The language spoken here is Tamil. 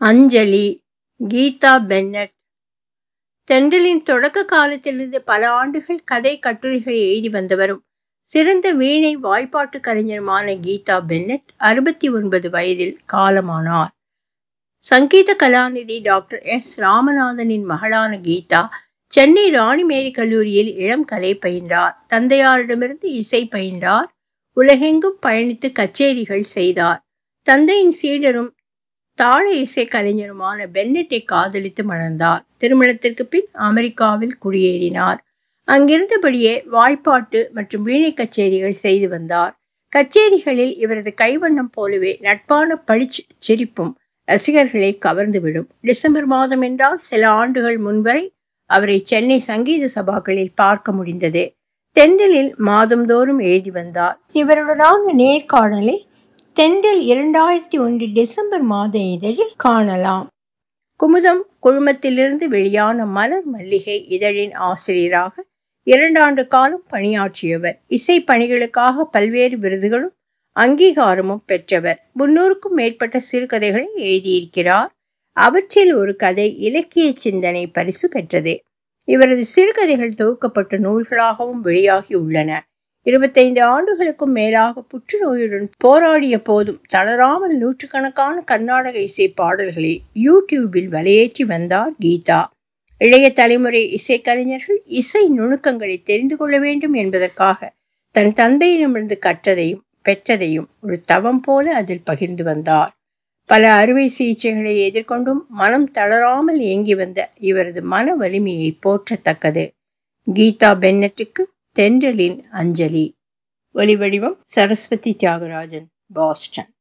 அஞ்சலி கீதா பென்னட் தென்றலின் தொடக்க காலத்திலிருந்து பல ஆண்டுகள் கதை கட்டுரைகள் எழுதி வந்தவரும் சிறந்த வீணை வாய்ப்பாட்டு கலைஞருமான கீதா பென்னட் அறுபத்தி ஒன்பது வயதில் காலமானார் சங்கீத கலாநிதி டாக்டர் எஸ் ராமநாதனின் மகளான கீதா சென்னை ராணிமேரி கல்லூரியில் இளம் கலை பயின்றார் தந்தையாரிடமிருந்து இசை பயின்றார் உலகெங்கும் பயணித்து கச்சேரிகள் செய்தார் தந்தையின் சீடரும் தாள இசை கலைஞருமான பென்னட்டை காதலித்து மணந்தார் திருமணத்திற்கு பின் அமெரிக்காவில் குடியேறினார் அங்கிருந்தபடியே வாய்ப்பாட்டு மற்றும் வீணை கச்சேரிகள் செய்து வந்தார் கச்சேரிகளில் இவரது கைவண்ணம் போலவே நட்பான பளிச்சு சிரிப்பும் ரசிகர்களை கவர்ந்துவிடும் டிசம்பர் மாதம் என்றால் சில ஆண்டுகள் முன்வரை அவரை சென்னை சங்கீத சபாக்களில் பார்க்க முடிந்தது தென்றலில் மாதந்தோறும் எழுதி வந்தார் இவருடனான நேர்காணலை தென்றல் இரண்டாயிரத்தி ஒன்று டிசம்பர் மாத இதழில் காணலாம் குமுதம் குழுமத்திலிருந்து வெளியான மலர் மல்லிகை இதழின் ஆசிரியராக இரண்டாண்டு காலம் பணியாற்றியவர் இசை பணிகளுக்காக பல்வேறு விருதுகளும் அங்கீகாரமும் பெற்றவர் முன்னூறுக்கும் மேற்பட்ட சிறுகதைகளை எழுதியிருக்கிறார் அவற்றில் ஒரு கதை இலக்கிய சிந்தனை பரிசு பெற்றது இவரது சிறுகதைகள் தொகுக்கப்பட்ட நூல்களாகவும் வெளியாகி உள்ளன இருபத்தைந்து ஆண்டுகளுக்கும் மேலாக புற்றுநோயுடன் போராடிய போதும் தளராமல் நூற்றுக்கணக்கான கர்நாடக இசை பாடல்களை யூடியூபில் வலையேற்றி வந்தார் கீதா இளைய தலைமுறை இசைக்கலைஞர்கள் இசை நுணுக்கங்களை தெரிந்து கொள்ள வேண்டும் என்பதற்காக தன் தந்தையிடமிருந்து கற்றதையும் பெற்றதையும் ஒரு தவம் போல அதில் பகிர்ந்து வந்தார் பல அறுவை சிகிச்சைகளை எதிர்கொண்டும் மனம் தளராமல் இயங்கி வந்த இவரது மன வலிமையை போற்றத்தக்கது கீதா பென்னட்டுக்கு தென்றலின் அஞ்சலி ஒலிவடிவம் சரஸ்வதி தியாகராஜன் பாஸ்டன்